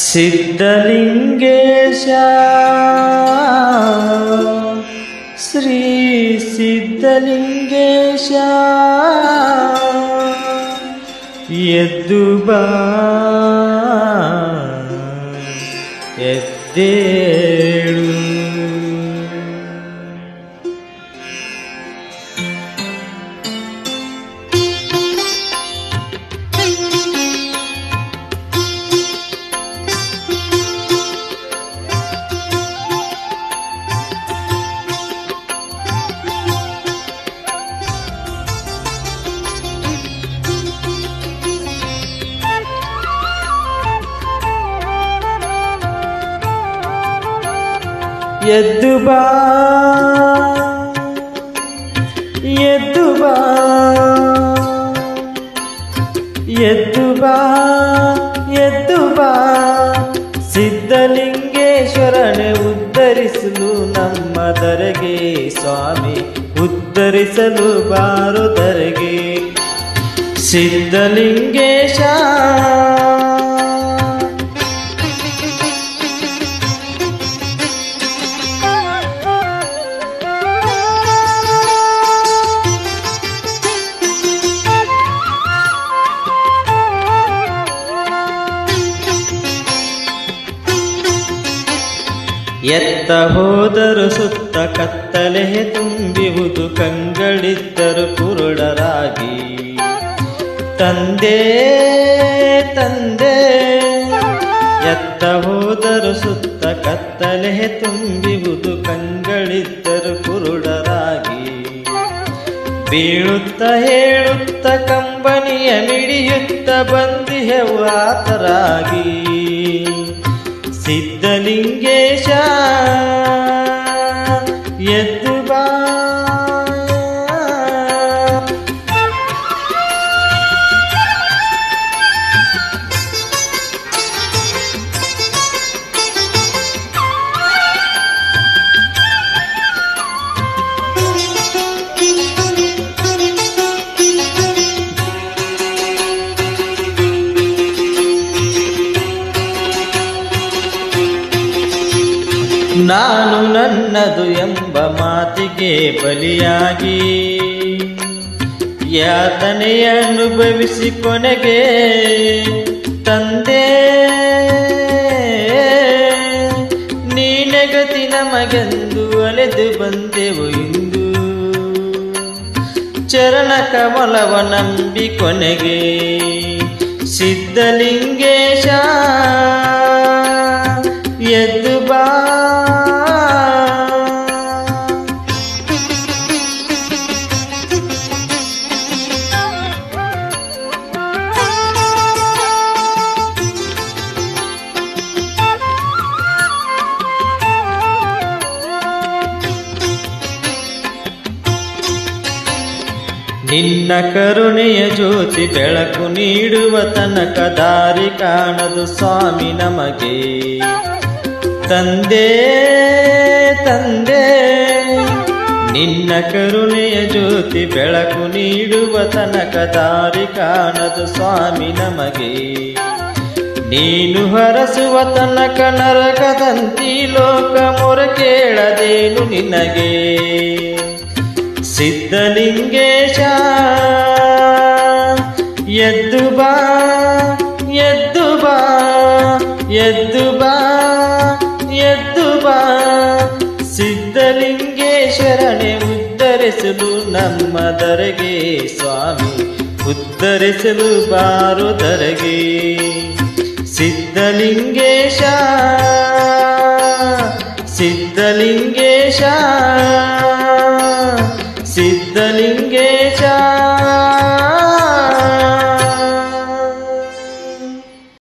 ಸಿದ್ಧಲಿಂಗೇಶ ಶ್ರೀ ಸಿದ್ಧಲಿಂಗೇಶ ಎದ್ದು ಬಾ ಎದ್ದೇಳು ಎದ್ದು ಬಾ ಎದ್ದು ಬಾ ಎದ್ದು ಬಾ ಎದ್ದು ಬಾ ಸಿದ್ಧಲಿಂಗೇಶ್ವರನೇ ಉದ್ಧರಿಸಲು ನಮ್ಮ ದರೆಗೆ ಸ್ವಾಮಿ ಉದ್ಧರಿಸಲು ಬಾರು ದರೆಗೆ ಸಿದ್ಧಲಿಂಗೇಶ ಎತ್ತ ಹೋದರು ಸುತ್ತ ಕತ್ತಲೆ ತುಂಬಿಹುದು ಕಂಗಳಿದ್ದರು ಕುರುಡರಾಗಿ ತಂದೆ ತಂದೆ ಎತ್ತ ಹೋದರು ಸುತ್ತ ಕತ್ತಲೆ ತುಂಬಿಹುದು ಕಂಗಳಿದ್ದರು ಕುರುಡರಾಗಿ ಬೀಳುತ್ತ ಹೇಳುತ್ತ ಕಂಬನಿಯ ಮಿಡಿಯುತ್ತ ಬಂದಿಹೆವು ಆತರಾಗಿ ಸಿದ್ಧಲಿಂಗೇಶ ಎದ್ದು ಬಾ ನಾನು ನನ್ನದು ಎಂಬ ಮಾತಿಗೆ ಬಲಿಯಾಗಿ ಯಾತನೆಯ ಅನುಭವಿಸಿ ಕೊನೆಗೆ ತಂದೆ ನೀನೆಗತಿ ನಮಗೆಂದು ಅಲೆದು ಬಂದೆವು ಇಂದು ಚರಣ ಕಮಲವ ನಂಬಿ ಕೊನೆಗೆ ಸಿದ್ಧಲಿಂಗೇಶ ಎದ್ದು ಬಾ ನಿನ್ನ ಕರುಣೆಯ ಜ್ಯೋತಿ ಬೆಳಕು ನೀಡುವ ತನಕ ದಾರಿ ಕಾಣದು ಸ್ವಾಮಿ ನಮಗೆ ತಂದೆ ತಂದೆ ನಿನ್ನ ಕರುಣೆಯ ಜ್ಯೋತಿ ಬೆಳಕು ನೀಡುವ ತನಕ ದಾರಿ ಕಾಣದು ಸ್ವಾಮಿ ನಮಗೆ ನೀನು ಹರಸುವ ತನಕ ನರಕದಂತಿ ಲೋಕ ಮೊರ ಕೇಳದೇನು ನಿನಗೆ ಸಿದ್ಧಲಿಂಗೇಶ ಎದ್ದು ಬಾ ಎದ್ದು ಬಾ ಎದ್ದು ಬಾ ಎದ್ದು ಬಾ ಸಿದ್ಧಲಿಂಗೇಶ್ವರನೇ ಉದ್ಧರಿಸಲು ನಮ್ಮ ದರೆಗೆ ಸ್ವಾಮಿ ಉದ್ಧರಿಸಲು ಬಾರು ದರೆಗೆ ಸಿದ್ಧಲಿಂಗೇಶ